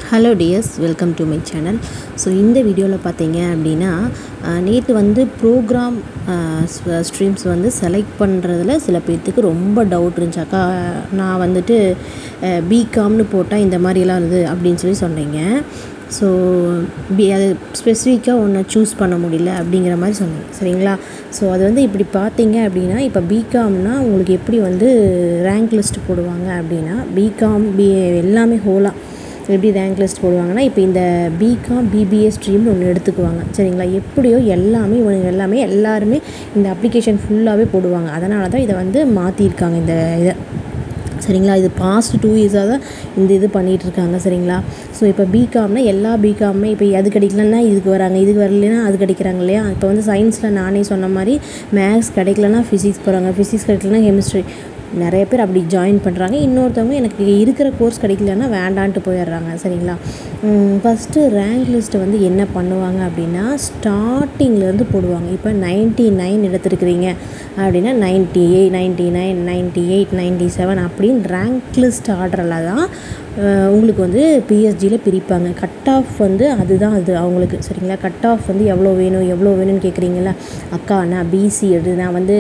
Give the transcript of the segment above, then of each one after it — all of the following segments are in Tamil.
hello dears welcome to my channel so இந்த வீடியோவில் பார்த்தீங்க அப்படின்னா நேற்று வந்து ப்ரோக்ராம் ஸ்ட்ரீம்ஸ் வந்து செலக்ட் பண்ணுறதுல சில பேர்த்துக்கு ரொம்ப டவுட் இருந்துச்சாக்கா நான் வந்துட்டு பிகாம்னு போட்டால் இந்த மாதிரிலாம் இருக்குது அப்படின்னு சொல்லி சொன்னீங்க ஸோ பி அது ஸ்பெசிஃபிக்காக ஒன்று சூஸ் பண்ண முடியல அப்படிங்கிற மாதிரி சொன்னீங்க சரிங்களா ஸோ அது வந்து இப்படி பார்த்தீங்க அப்படின்னா இப்போ பிகாம்னா உங்களுக்கு எப்படி வந்து ரேங்க் லிஸ்ட் போடுவாங்க அப்படின்னா பிகாம் பி எல்லாமே ஹோலாக எப்படி ரேங்க் லிஸ்ட் போடுவாங்கன்னா இப்போ இந்த பிகாம் பிபிஏ ஸ்ட்ரீம்னு ஒன்று எடுத்துக்குவாங்க சரிங்களா எப்படியோ எல்லாமே இவனுங்க எல்லாமே எல்லாருமே இந்த அப்ளிகேஷன் ஃபுல்லாகவே போடுவாங்க அதனால தான் இதை வந்து மாற்றிருக்காங்க இந்த இதை சரிங்களா இது பாஸ்ட் டூ இயர்ஸாக தான் இந்த இது பண்ணிகிட்டு இருக்காங்க சரிங்களா ஸோ இப்போ பிகாம்னா எல்லா பிகாமுமே இப்போ அது கிடைக்கலன்னா இதுக்கு வராங்க இதுக்கு வரலைன்னா அது கிடைக்கிறாங்க இல்லையா இப்போ வந்து சயின்ஸில் நானே சொன்ன மாதிரி மேக்ஸ் கிடைக்கலன்னா ஃபிசிக்ஸ் போகிறாங்க ஃபிசிக்ஸ் கிடைக்கலன்னா கெமிஸ்ட்ரி நிறைய பேர் அப்படி ஜாயின் பண்ணுறாங்க இன்னொருத்தவங்க எனக்கு இருக்கிற கோர்ஸ் கிடைக்கலன்னா வேண்டான்ட்டு போயிடுறாங்க சரிங்களா ஃபஸ்ட்டு ரேங்க் லிஸ்ட்டு வந்து என்ன பண்ணுவாங்க அப்படின்னா ஸ்டார்டிங்லேருந்து போடுவாங்க இப்போ நைன்ட்டி நைன் எடுத்துருக்கிறீங்க அப்படின்னா ninety eight ninety nine ninety eight ninety seven அப்படின்னு ரேங்க் லிஸ்ட் ஆர்டரில் தான் உங்களுக்கு வந்து பிஎஸ்ஜியில் பிரிப்பாங்க கட் ஆஃப் வந்து அதுதான் அது அவங்களுக்கு சரிங்களா கட் ஆஃப் வந்து எவ்வளோ வேணும் எவ்வளோ வேணும்னு கேட்குறீங்களா அக்கா நான் பிசி எடு நான் வந்து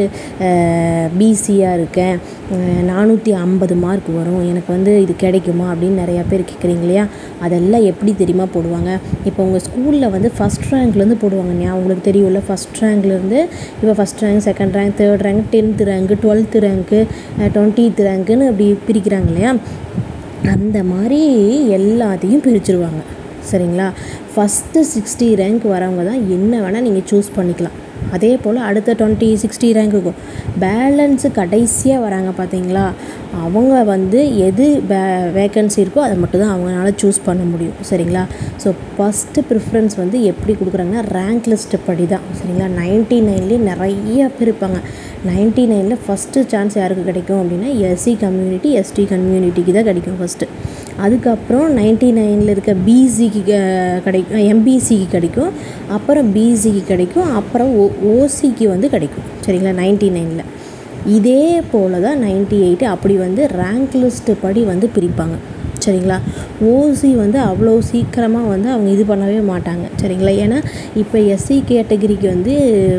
பிசியாக இருக்கேன் நானூற்றி ஐம்பது மார்க் வரும் எனக்கு வந்து இது கிடைக்குமா அப்படின்னு நிறையா பேர் கேட்குறீங்க இல்லையா அதெல்லாம் எப்படி தெரியுமா போடுவாங்க இப்போ உங்கள் ஸ்கூலில் வந்து ஃபஸ்ட் ரேங்க்லேருந்து போடுவாங்க ஞா உங்களுக்கு தெரியும்ல ஃபஸ்ட் ரேங்க்லேருந்து இப்போ first rank second rank third rank tenth rank twelfth rank twentieth ரேங்க்குன்னு அப்படி பிரிக்கிறாங்க இல்லையா அந்த மாதிரி எல்லாத்தையும் பிரிச்சுருவாங்க சரிங்களா ஃபஸ்ட்டு சிக்ஸ்டி ரேங்க் வரவங்க தான் என்ன வேணால் நீங்கள் சூஸ் பண்ணிக்கலாம் அதே போல் அடுத்த டுவெண்ட்டி சிக்ஸ்டி ரேங்க் இருக்கும் பேலன்ஸு கடைசியாக வராங்க பார்த்தீங்களா அவங்க வந்து எது வே வேக்கன்சி இருக்கோ அதை மட்டும் தான் அவங்களால சூஸ் பண்ண முடியும் சரிங்களா ஸோ ஃபஸ்ட்டு ப்ரிஃபரன்ஸ் வந்து எப்படி கொடுக்குறாங்கன்னா ரேங்க் லிஸ்ட்டு படி தான் சரிங்களா நைன்ட்டி நைன்லேயே நிறைய பேர் இருப்பாங்க நைன்ட்டி நைனில் ஃபஸ்ட்டு சான்ஸ் யாருக்கு கிடைக்கும் அப்படின்னா எஸ்சி கம்யூனிட்டி எஸ்டி கம்யூனிட்டிக்கு தான் கிடைக்கும் ஃபஸ்ட்டு அதுக்கப்புறம் நைன்ட்டி நைனில் இருக்க பிசிக்கு கிடைக்கும் எம்பிசிக்கு கிடைக்கும் அப்புறம் பிசிக்கு கிடைக்கும் அப்புறம் ஓ ஓசிக்கு வந்து கிடைக்கும் சரிங்களா நைன்ட்டி நைனில் இதே போல் தான் நைன்ட்டி எயிட்டு அப்படி வந்து ரேங்க் லிஸ்ட்டு படி வந்து பிரிப்பாங்க சரிங்களா ஓசி வந்து அவ்வளோ சீக்கிரமாக வந்து அவங்க இது பண்ணவே மாட்டாங்க சரிங்களா ஏன்னா இப்போ எஸ்சி கேட்டகிரிக்கு வந்து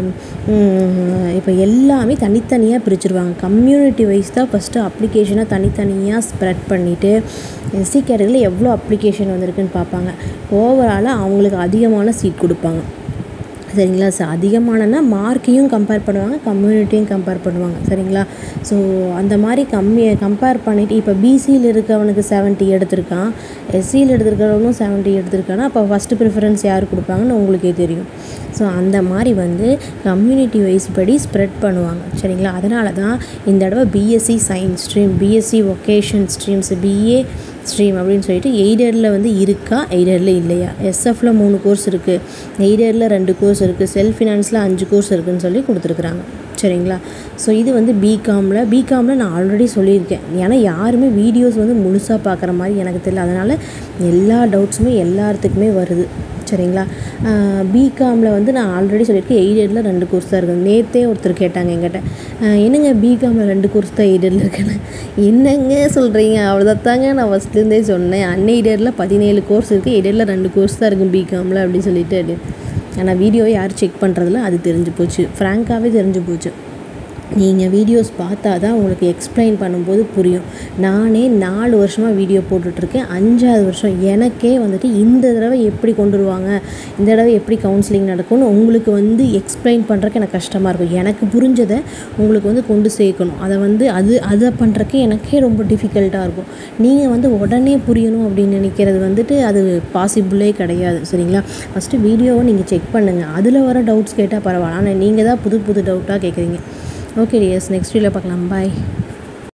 இப்போ எல்லாமே தனித்தனியாக பிரிச்சுருவாங்க கம்யூனிட்டி வைஸ் தான் ஃபஸ்ட்டு அப்ளிகேஷனை தனித்தனியாக ஸ்ப்ரெட் பண்ணிவிட்டு எஸ்சி கேட்டகரியில் எவ்வளோ அப்ளிகேஷன் வந்திருக்குன்னு பார்ப்பாங்க ஓவராலாக அவங்களுக்கு அதிகமான சீட் கொடுப்பாங்க சரிங்களா சார் அதிகமானனா மார்க்கையும் கம்பேர் பண்ணுவாங்க கம்யூனிட்டியும் கம்பேர் பண்ணுவாங்க சரிங்களா ஸோ அந்த மாதிரி கம்மி கம்பேர் பண்ணிவிட்டு இப்போ பிசியில் இருக்கவனுக்கு செவன்ட்டி எடுத்திருக்கான் எஸ்சியில் எடுத்திருக்கிறவனும் செவன்ட்டி எடுத்திருக்கானா அப்போ ஃபஸ்ட்டு ப்ரிஃபரன்ஸ் யார் கொடுப்பாங்கன்னு உங்களுக்கே தெரியும் ஸோ அந்த மாதிரி வந்து கம்யூனிட்டி வைஸ் படி ஸ்ப்ரெட் பண்ணுவாங்க சரிங்களா அதனால தான் இந்த தடவை BSc science stream BSc vocation streams BA stream அப்படின்னு சொல்லிட்டு எய்டரில் வந்து இருக்கா எய்டரில் இல்லையா எஸ்எஃப்ல மூணு கோர்ஸ் இருக்குது எய்டரில் ரெண்டு கோர்ஸ் இருக்குது செல்ஃப் ஃபினான்ஸில் அஞ்சு கோர்ஸ் இருக்குதுன்னு சொல்லி கொடுத்துருக்குறாங்க சரிங்களா ஸோ இது வந்து பிகாமில் பிகாமில் நான் ஆல்ரெடி சொல்லியிருக்கேன் ஏன்னா யாருமே வீடியோஸ் வந்து முழுசாக பார்க்குற மாதிரி எனக்கு தெரியல அதனால் எல்லா டவுட்ஸுமே எல்லாத்துக்குமே வருது சரிங்களா பிகாமில் வந்து நான் ஆல்ரெடி சொல்லியிருக்கேன் எய்டரில் ரெண்டு கோர்ஸ் தான் இருக்குது நேற்றே ஒருத்தர் கேட்டாங்க எங்கிட்ட என்னங்க பிகாமில் ரெண்டு கோர்ஸ் தான் எய்டரில் இருக்குன்னு என்னங்க சொல்கிறீங்க அவ்வளோதாங்க நான் ஃபஸ்ட்லேருந்தே சொன்னேன் அன்எய்டரில் பதினேழு கோர்ஸ் இருக்குது எய்டரில் ரெண்டு கோர்ஸ் தான் இருக்குது பிகாமில் அப்படின்னு சொல்லிட்டு அப்படி ஆனால் வீடியோவை யார் செக் பண்ணுறதுல அது தெரிஞ்சு போச்சு ஃப்ராங்காகவே தெரிஞ்சு போச்சு நீங்கள் வீடியோஸ் பார்த்தா தான் உங்களுக்கு எக்ஸ்பிளைன் பண்ணும்போது புரியும் நானே நாலு வருஷமாக வீடியோ போட்டுட்ருக்கேன் அஞ்சாவது வருஷம் எனக்கே வந்துட்டு இந்த தடவை எப்படி கொண்டு வருவாங்க இந்த தடவை எப்படி கவுன்சிலிங் நடக்கும்னு உங்களுக்கு வந்து எக்ஸ்பிளைன் பண்ணுறக்கு எனக்கு கஷ்டமாக இருக்கும் எனக்கு புரிஞ்சதை உங்களுக்கு வந்து கொண்டு சேர்க்கணும் அதை வந்து அது அதை பண்ணுறக்கு எனக்கே ரொம்ப டிஃபிகல்ட்டாக இருக்கும் நீங்கள் வந்து உடனே புரியணும் அப்படின்னு நினைக்கிறது வந்துட்டு அது பாசிபிளே கிடையாது சரிங்களா ஃபஸ்ட்டு வீடியோவை நீங்கள் செக் பண்ணுங்கள் அதில் வர டவுட்ஸ் கேட்டால் பரவாயில்ல ஆனால் நீங்கள் தான் புது புது டவுட்டாக கேட்குறீங்க ஓகே டியர்ஸ் நெக்ஸ்ட் வீடியோவில் பார்க்கலாம் பாய்